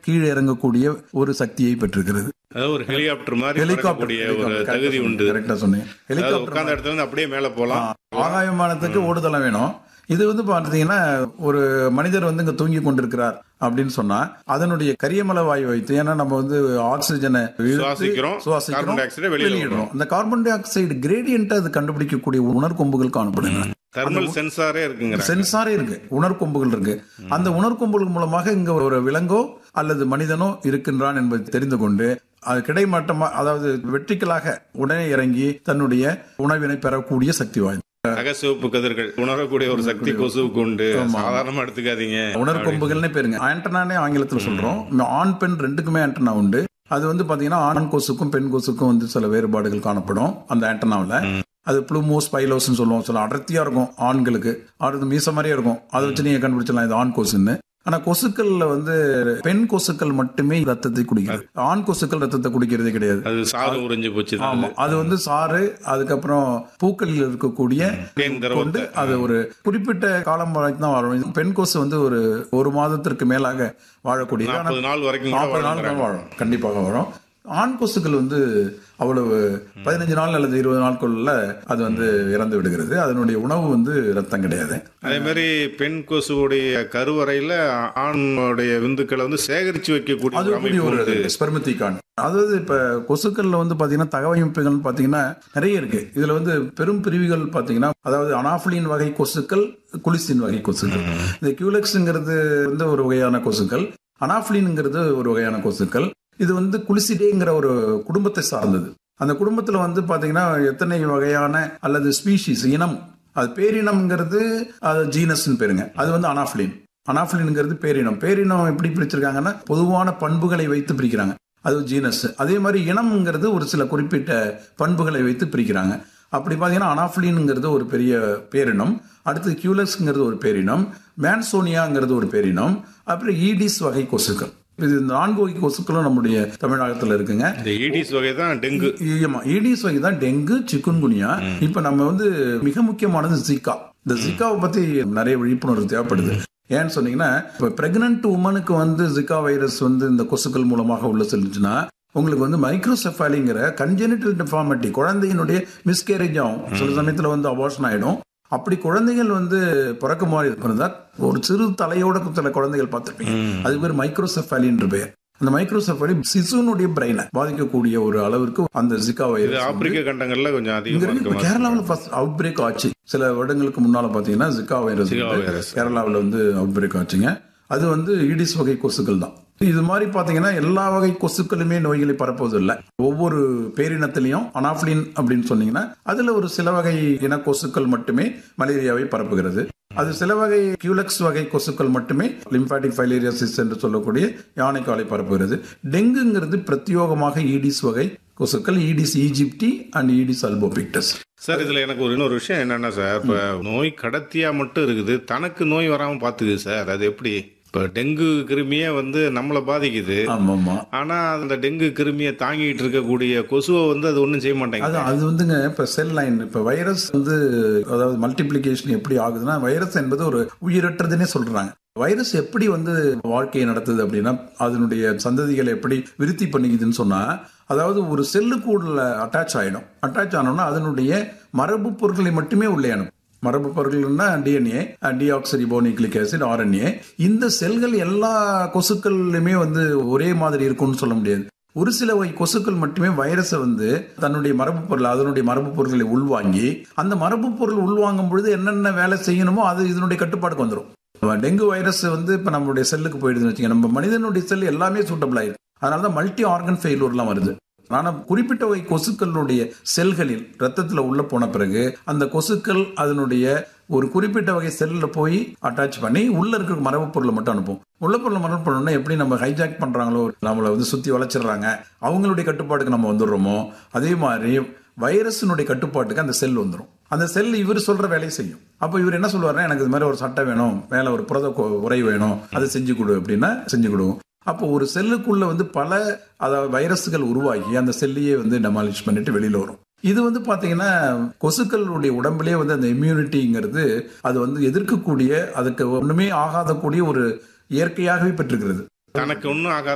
கீழே இறங்கக்கூடிய ஒரு சக்தியை பெற்றிருக்கிறது அதாவது ஒரு ஹெலிகாப்டர் மாதிரி ஹெலிகாப்டர் பறக்கக்கூடிய ஒரு தகுதி உண்டு கரெக்டா சொன்னீங்க அதாவது ஹெலிகாப்டர் உட்கார்ந்த இடத்துல இருந்து அப்படியே மேல போலாம் ஆகாய விமானத்துக்கு ஓடுதளம் வேணும் இது வந்து பார்த்தீங்கன்னா ஒரு மனிதர் வந்து இங்க தூங்கி கொண்டிருக்கிறார் அப்படின்னு சொன்னா அதனுடைய கரியமல வாயு வைத்து ஏன்னா நம்ம வந்து ஆக்சிஜனை இழுத்து சுவாசிக்கிறோம். சுவாசிக்கிறோம் கார்பன் டை ஆக்சைடை வெளியில வெளியிடுறோம் இந்த கார்பன் டை ஆக்சைடு கிரேடியன்ட் அது கண்டுபிடிக்கக்கூடிய உணர்கொம்புகள் காணப்படுகின்றன தெர்மல் சென்சாரே இருக்குங்கிற சென்சாரே இருக்கு உணர்கொம்புகள் இருக்கு அந்த உணர்கொம்புகள் மூலமாக இங்க ஒரு விலங்கோ அல்லது மனிதனோ இருக்கின்றான் என்பதை தெரிந்து கொண்டு அது கிடைமட்டமா அதாவது வெற்றிக்கலாக உடனே இறங்கி தன்னுடைய உணவினை பெறக்கூடிய சக்தி வாய்ந்தது அகசிவப்பு கதிர்கள் உணரக்கூடிய ஒரு சக்தி கொசுவுக்கு உண்டு சாதாரணமா எடுத்துக்காதீங்க உணர்கொம்புகள்னே பேருங்க ஆண்டனானே ஆங்கிலத்துல சொல்றோம் இந்த ஆண் பெண் ரெண்டுக்குமே ஆண்டனா உண்டு அது வந்து பாத்தீங்கன்னா ஆண் கொசுக்கும் பெண் கொசுக்கும் வந்து சில வேறுபாடுகள் காணப்படும் அந்த ஆண்டனாவில் அது ப்ளூமோஸ் பைலோஸ்னு சொல்லுவோம் சில அடர்த்தியா இருக்கும் ஆண்களுக்கு அடுத்து மீச மாதிரியே இருக்கும் அதை வச்சு நீங்க கண்டுபிடிச்சலாம் இது ஆண் கொசுன்னு ஆனா கொசுக்கள்ல வந்து பெண் கொசுக்கள் மட்டுமே ரத்தத்தை குடிக்கிறது ஆண் கொசுக்கள் ரத்தத்தை குடிக்கிறதே கிடையாது அது சாதம் உறிஞ்சு போச்சு தான் ஆமா அது வந்து சாறு அதுக்கப்புறம் பூக்களில் இருக்கக்கூடிய தேன் கொண்டு திரவத்தை அது ஒரு குறிப்பிட்ட காலம் வரைக்கும் தான் வாழும் பெண் கொசு வந்து ஒரு ஒரு மாதத்திற்கு மேலாக வாழக்கூடியது ஆனா நாற்பது நாள் வரைக்கும் கூட நாற்பது நாள் வாழ்ந்துறாங்க. தான் வாழும் கண்டிப்பாக வாழும் ஆண் கொசுக்கள் வந்து அவ்வளவு பதினஞ்சு நாள் அல்லது இருபது நாட்களுள்ள அது வந்து இறந்து விடுகிறது அதனுடைய உணவு வந்து ரத்தம் கிடையாது அதே மாதிரி பெண் கொசுவுடைய கருவறையில ஆணுடைய விந்துக்களை வந்து சேகரிச்சு வைக்கக்கூடிய அது ஒரு கூடிய அமைப்பு ஒரு உண்டு ஸ்பெர்மத்திகான் அதாவது இப்ப கொசுக்கள்ல வந்து பாத்தீங்கன்னா தகவமைப்புகள் பாத்தீங்கன்னா நிறைய இருக்கு இதுல வந்து பெரும் பிரிவுகள் பாத்தீங்கன்னா அதாவது அனாஃபிலின் வகை கொசுக்கள் குலிசின் வகை கொசுக்கள் இந்த கியூலெக்ஸ்ங்கிறது வந்து ஒரு வகையான கொசுக்கள் அனாஃபிலின்ங்கிறது ஒரு வகையான கொசுக்கள் இது வந்து குலிசிடேங்கிற ஒரு குடும்பத்தை சார்ந்தது அந்த குடும்பத்துல வந்து பாத்தீங்கன்னா எத்தனை வகையான அல்லது ஸ்பீஷிஸ் இனம் அது பேரினம்ங்கிறது அது ஜீனஸ்ன்னு பேருங்க அது வந்து அனாஃபிலின் அனாஃபிலின்ங்கிறது பேரினம் பேரினம் எப்படி பிரிச்சிருக்காங்கன்னா பொதுவான பண்புகளை வைத்து பிரிக்கிறாங்க அது ஜீனஸ் அதே மாதிரி இனம்ங்கிறது ஒரு சில குறிப்பிட்ட பண்புகளை வைத்து பிரிக்கிறாங்க அப்படி பார்த்தீங்கன்னா அனாஃபிலின்ங்கிறது ஒரு பெரிய பேரினம் அடுத்து கியூலஸ்ங்கிறது ஒரு பேரினம் மேன்சோனியாங்கிறது ஒரு பேரினம் அப்புறம் ஈடிஸ் வகை கொசுக்கள் இது இந்த நான்கு வகை கொசுக்களும் நம்முடைய தமிழகத்தில் இருக்குங்க இந்த ஈடிஸ் வகை தான் டெங்கு ஆமா ஈடிஸ் வகை தான் டெங்கு சிக்குன்குனியா இப்ப நம்ம வந்து மிக முக்கியமானது ஜிகா இந்த ஜிகாவை பத்தி நிறைய விழிப்புணர்வு தேவைப்படுது ஏன்னு சொன்னீங்கன்னா இப்ப பிரெக்னன்ட் உமனுக்கு வந்து ஜிகா வைரஸ் வந்து இந்த கொசுக்கள் மூலமாக உள்ள செல்லுச்சுன்னா உங்களுக்கு வந்து மைக்ரோசெஃபாலிங்கிற கன்ஜெனிட்டல் டிஃபார்மிட்டி குழந்தையினுடைய மிஸ்கேரேஜ் ஆகும் சில சமயத்துல வந்து அபார்ஷன் ஆயிடும் அப்படி குழந்தைகள் வந்து பிறக்கும் மாதிரி இருந்தா ஒரு சிறு தலையோட சில குழந்தைகள் பார்த்திருப்பீங்க அது பேர் மைக்ரோசெஃபாலின்ற பேர் அந்த மைக்ரோசெஃபாலி சிசுனுடைய பிரெயினை பாதிக்கக்கூடிய ஒரு அளவிற்கு அந்த ஜிகா இது வைரஸ் ஆப்பிரிக்க கண்டங்கள்ல கொஞ்சம் இங்க அதிகமா இருக்கு. இருக்க இப்ப மாதிரி கேரளாவில் ஃபர்ஸ்ட் அவுட் பிரேக் ஆச்சு சில வருடங்களுக்கு முன்னால பாத்தீங்கன்னா ஜிகா வைரஸ் ஜிகா வந்து வைரஸ். கேரளாவில் வந்து அவுட் பிரேக் ஆச்சுங்க அது வந்து ஈடிஸ் வகை கொசுக்கள் தான் இது மாதிரி பாத்தீங்கன்னா எல்லா வகை கொசுக்களுமே நோய்களை பரப்புவது இல்லை ஒவ்வொரு பேரினத்திலையும் அனாஃபிலின் அப்படின்னு சொன்னீங்கன்னா அதுல ஒரு சில வகை இன கொசுக்கள் மட்டுமே மலேரியாவை பரப்புகிறது அது சில வகை கியூலக்ஸ் வகை கொசுக்கள் மட்டுமே லிம்பாட்டிக் ஃபைலேரியாசிஸ் என்று சொல்லக்கூடிய யானைக்காலை பரப்புகிறது டெங்குங்கிறது பிரத்யோகமாக ஈடிஸ் வகை கொசுக்கள் Aedes aegypti and Aedes albopictus sir இதுல எனக்கு ஒரு இன்னொரு விஷயம் என்னன்னா சார் இப்ப நோய் கடத்தியா மட்டும் இருக்குது தனக்கு நோய் வராம பாத்துக்குது சார் அது எப்படி இப்ப டெங்கு கிருமியே வந்து நம்மளை பாதிக்குது ஆமா ஆமா ஆனா அந்த டெங்கு கிருமியை தாங்கிட்டு இருக்கக்கூடிய கொசுவை வந்து அது ஒண்ணும் செய்ய மாட்டேங்குது அது அது வந்துங்க இப்ப செல் லைன் இப்ப வைரஸ் வந்து அதாவது மல்டிப்ளிகேஷன் எப்படி ஆகுதுன்னா வைரஸ் என்பது ஒரு உயிரற்றதுன்னே சொல்றாங்க வைரஸ் எப்படி வந்து வாழ்க்கையை நடத்துது அப்படின்னா அதனுடைய சந்ததிகளை எப்படி விருத்தி பண்ணிக்குதுன்னு சொன்னா அதாவது ஒரு செல்லுக்கூடல அட்டாச் ஆயிடும் அட்டாச் ஆனோம்னா அதனுடைய மரபு பொருட்களை மட்டுமே உள்ளே அனுப்பும் மரபு பொருட்கள்னா டிஎன்ஏ டிஆக்சிரிபோனிக்ளிக் ஆசிட் ஆர்என்ஏ இந்த செல்கள் எல்லா கொசுக்கள்லையுமே வந்து ஒரே மாதிரி இருக்கும்னு சொல்ல முடியாது ஒரு சில வகை கொசுக்கள் மட்டுமே வைரஸை வந்து தன்னுடைய மரபு பொருள் அதனுடைய மரபு பொருட்களை உள்வாங்கி அந்த மரபு பொருள் உள்வாங்கும் பொழுது என்னென்ன வேலை செய்யணுமோ அது இதனுடைய கட்டுப்பாடுக்கு வந்துடும் டெங்கு வைரஸ் வந்து இப்ப நம்மளுடைய செல்லுக்கு போயிடுதுன்னு வச்சுங்க நம்ம மனிதனுடைய செல் எல்லாமே சூட்டபிள் ஆயிடும் அதனால தான் மல்டி ஆர்கன் ஃபெயிலூர்லாம் வருது ஆனா குறிப்பிட்ட வகை கொசுக்களுடைய செல்களில் ரத்தத்துல உள்ள போன பிறகு அந்த கொசுக்கள் அதனுடைய ஒரு குறிப்பிட்ட வகை செல்ல போய் அட்டாச் பண்ணி உள்ள இருக்கிற மரபு பொருளை மட்டும் அனுப்பும் உள்ள பொருளை மரபு பண்ணணும்னா எப்படி நம்ம ஹைஜாக் பண்றாங்களோ நம்மளை வந்து சுத்தி வளைச்சிடுறாங்க அவங்களுடைய கட்டுப்பாட்டுக்கு நம்ம வந்துடுறோமோ அதே மாதிரி வைரஸினுடைய கட்டுப்பாட்டுக்கு அந்த செல் வந்துடும் அந்த செல் இவர் சொல்ற வேலையை செய்யும் அப்போ இவர் என்ன சொல்லுவாருன்னா எனக்கு இது மாதிரி ஒரு சட்டை வேணும் மேல ஒரு புரத கொ- உரை வேணும் அதை செஞ்சு கொடு அப்படின்னா செஞ்சு கொடுவோம் அப்போ ஒரு செல்லுக்குள்ள வந்து பல அதாவது வைரஸ்கள் உருவாகி அந்த செல்லையே வந்து டெமாலிஷ் பண்ணிட்டு வெளியில வரும் இது வந்து பாத்தீங்கன்னா கொசுக்களுடைய உடம்புலயே வந்து அந்த இம்யூனிட்டிங்கிறது அது வந்து எதிர்க்கக்கூடிய அதுக்கு ஒண்ணுமே ஆகாத கூடிய ஒரு இயற்கையாகவே பெற்றிருக்கிறது தனக்கு ஒன்றும் ஆகாத